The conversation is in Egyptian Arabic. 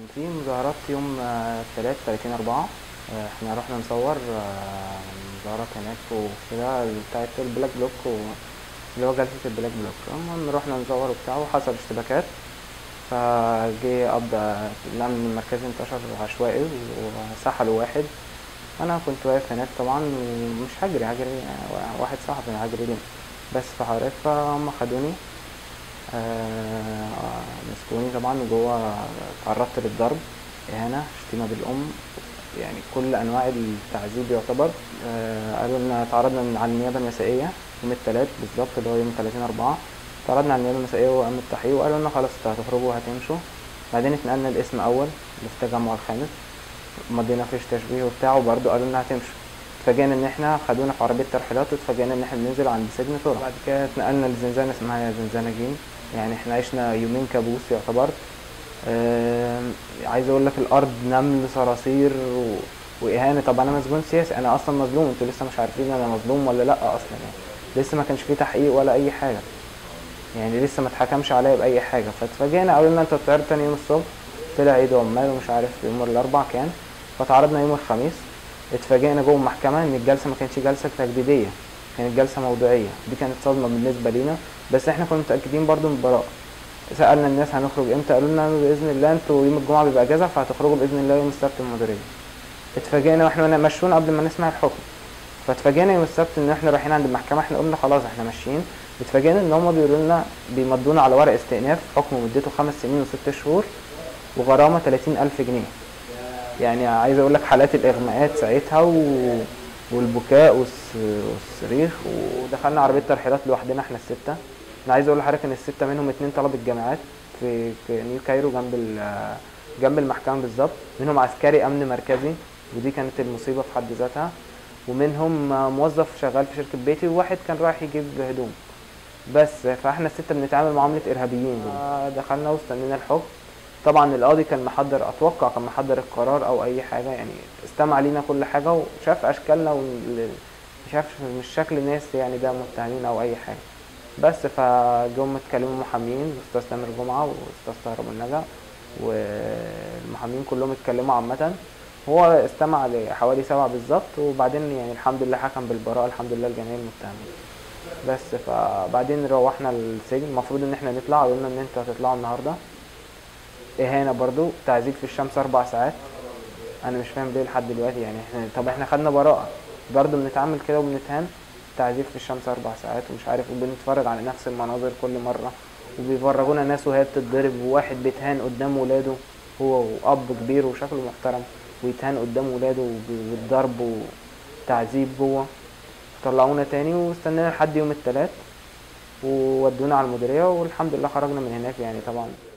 في مظاهرات يوم آه، التلات 30 أربعة آه، احنا رحنا نصور آه، مظاهرات هناك وكده بتاعت البلاك بلوك و... اللي هو جلسة البلاك بلوك المهم رحنا نصور وبتاع وحصل اشتباكات فجه قبض الأمن المركزي انتشر عشوائي وسحلوا واحد أنا كنت واقف هناك طبعا ومش هجري هجري يعني واحد صاحبي هجري ليه بس فحضرتك فهم خدوني آه، مسكوني طبعا وجوه تعرضت للضرب إهانة شتيمة بالأم يعني كل أنواع التعذيب يعتبر آه، قالوا لنا تعرضنا من- على النيابة المسائية يوم التلات بالظبط اللي هو يوم 30 أربعة تعرضنا على النيابة المسائية وقام التحقيق وقالوا لنا خلاص انتوا هتخرجوا وهتمشوا بعدين اتنقلنا الاسم أول اللي في التجمع الخامس مضينا فيش تشبيه وبتاع وبرضه قالوا لنا هتمشوا اتفاجئنا ان احنا خدونا في عربيه ترحيلات واتفاجئنا ان احنا بننزل عند سجن طرق بعد كده اتنقلنا لزنزانه اسمها زنزانه جيم يعني احنا عشنا يومين كابوس يعتبر آم، عايز اقول لك الارض نمل صراصير و... واهانه طب انا مسجون سياسي انا اصلا مظلوم انتوا لسه مش عارفين انا مظلوم ولا لا اصلا يعني لسه ما كانش فيه تحقيق ولا اي حاجه يعني لسه ما اتحكمش عليا باي حاجه فاتفاجئنا قالوا لنا انتوا هتتعرض تاني يوم الصبح طلع عيد عمال ومش عارف يوم الاربع كان فتعرضنا يوم الخميس اتفاجئنا جوه المحكمه ان الجلسه ما كانتش جلسه تجديديه كانت جلسه موضوعيه دي كانت صدمه بالنسبه لينا بس احنا كنا متاكدين برضو من البراءه سالنا الناس هنخرج امتى قالوا لنا باذن الله انتوا يوم الجمعه بيبقى اجازه فهتخرجوا باذن الله يوم السبت المديريه اتفاجئنا واحنا ماشيين قبل ما نسمع الحكم فاتفاجئنا يوم السبت ان احنا رايحين عند المحكمه احنا قلنا خلاص احنا ماشيين اتفاجئنا ان هم بيقولوا لنا بيمضونا على ورق استئناف حكم مدته خمس سنين وست شهور وغرامه 30000 جنيه يعني عايز اقول لك حالات الاغماءات ساعتها و... والبكاء والس... والصريخ ودخلنا عربيه ترحيلات لوحدنا احنا السته انا عايز اقول لحضرتك ان السته منهم اتنين طلبه جامعات في في نيو كايرو جنب ال... جنب المحكمه بالظبط منهم عسكري امن مركزي ودي كانت المصيبه في حد ذاتها ومنهم موظف شغال في شركه بيتي وواحد كان رايح يجيب هدوم بس فاحنا السته بنتعامل معامله ارهابيين دخلنا واستنينا الحكم طبعا القاضي كان محضر اتوقع كان محضر القرار او اي حاجه يعني استمع لينا كل حاجه وشاف اشكالنا وال- شاف مش شكل ناس يعني ده متهمين او اي حاجه بس فجم اتكلموا محامين الاستاذ تامر جمعه والاستاذ طاهر ابو النجا والمحامين كلهم اتكلموا عامه هو استمع لحوالي سبعة بالظبط وبعدين يعني الحمد لله حكم بالبراءة الحمد لله لجميع المتهمين بس فبعدين روحنا السجن المفروض ان احنا نطلع قالوا لنا ان انتوا هتطلعوا النهارده اهانه برضو تعذيب في الشمس اربع ساعات انا مش فاهم ليه لحد دلوقتي يعني احنا طب احنا خدنا براءه برضو بنتعامل كده وبنتهان تعذيب في الشمس اربع ساعات ومش عارف وبنتفرج على نفس المناظر كل مره وبيفرجونا ناس وهي بتتضرب وواحد بيتهان قدام ولاده هو واب كبير وشكله محترم ويتهان قدام ولاده وب- والضرب وتعذيب جوه طلعونا تاني واستنينا لحد يوم التلات وودونا على المديريه والحمد لله خرجنا من هناك يعني طبعا